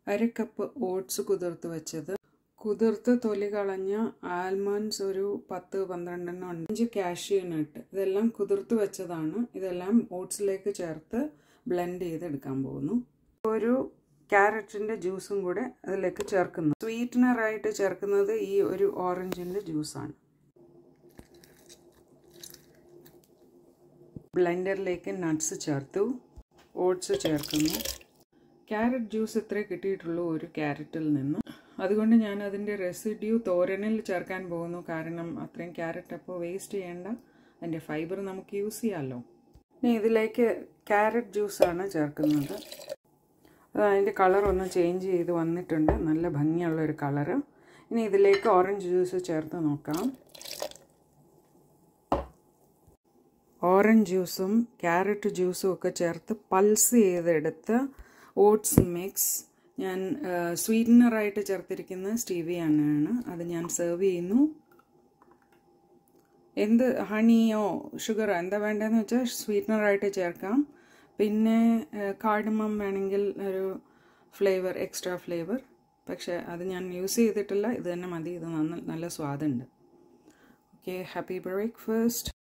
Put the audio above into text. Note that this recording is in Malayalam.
അര കപ്പ് ഓട്സ് കുതിർത്ത് വെച്ചത് കുതിർത്ത് തൊലി കളഞ്ഞ ആൽമണ്ട്സ് ഒരു പത്ത് പന്ത്രണ്ടെണ്ണം ഉണ്ട് അഞ്ച് കാഷ്യൂ നട്ട് ഇതെല്ലാം കുതിർത്ത് വെച്ചതാണ് ഇതെല്ലാം ഓട്സിലേക്ക് ചേർത്ത് ബ്ലെൻഡ് ചെയ്തെടുക്കാൻ പോകുന്നു ഒരു ക്യാരറ്റിൻ്റെ ജ്യൂസും കൂടെ അതിലേക്ക് ചേർക്കുന്നു സ്വീറ്റ്നറായിട്ട് ചേർക്കുന്നത് ഈ ഒരു ഓറഞ്ചിൻ്റെ ജ്യൂസാണ് ബ്ലെൻഡറിലേക്ക് നട്ട്സ് ചേർത്തു ഓട്സ് ചേർക്കുന്നു ക്യാരറ്റ് ജ്യൂസ് ഇത്രേ കിട്ടിയിട്ടുള്ളൂ ഒരു ക്യാരറ്റിൽ നിന്ന് അതുകൊണ്ട് ഞാൻ അതിൻ്റെ റെസിഡ്യൂ തോരനിൽ ചേർക്കാൻ പോകുന്നു കാരണം അത്രയും ക്യാരറ്റ് അപ്പോൾ വേസ്റ്റ് ചെയ്യേണ്ട അതിൻ്റെ ഫൈബർ നമുക്ക് യൂസ് ചെയ്യാമല്ലോ ഇനി ഇതിലേക്ക് ക്യാരറ്റ് ജ്യൂസാണ് ചേർക്കുന്നത് അത് അതിൻ്റെ കളർ ഒന്ന് ചേഞ്ച് ചെയ്ത് വന്നിട്ടുണ്ട് നല്ല ഭംഗിയുള്ള ഒരു കളറ് ഇനി ഇതിലേക്ക് ഓറഞ്ച് ജ്യൂസ് ചേർത്ത് നോക്കാം ഓറഞ്ച് ജ്യൂസും ക്യാരറ്റ് ജ്യൂസും ഒക്കെ ചേർത്ത് പൾസ് ചെയ്തെടുത്ത് ഓട്സ് മിക്സ് ഞാൻ സ്വീറ്റ്നറായിട്ട് ചേർത്തിരിക്കുന്ന സ്റ്റീവിയാണ് അത് ഞാൻ സെർവ് ചെയ്യുന്നു എന്ത് ഹണിയോ ഷുഗറോ എന്താ വേണ്ടതെന്ന് വെച്ചാൽ സ്വീറ്റ്നറായിട്ട് ചേർക്കാം പിന്നെ കാർഡമം വേണമെങ്കിൽ ഒരു ഫ്ലേവർ എക്സ്ട്രാ ഫ്ലേവർ പക്ഷേ അത് ഞാൻ യൂസ് ചെയ്തിട്ടില്ല ഇത് തന്നെ മതി ഇത് നല്ല നല്ല സ്വാദുണ്ട് ഓക്കെ ഹാപ്പി ബ്രേക്ക്ഫാസ്റ്റ്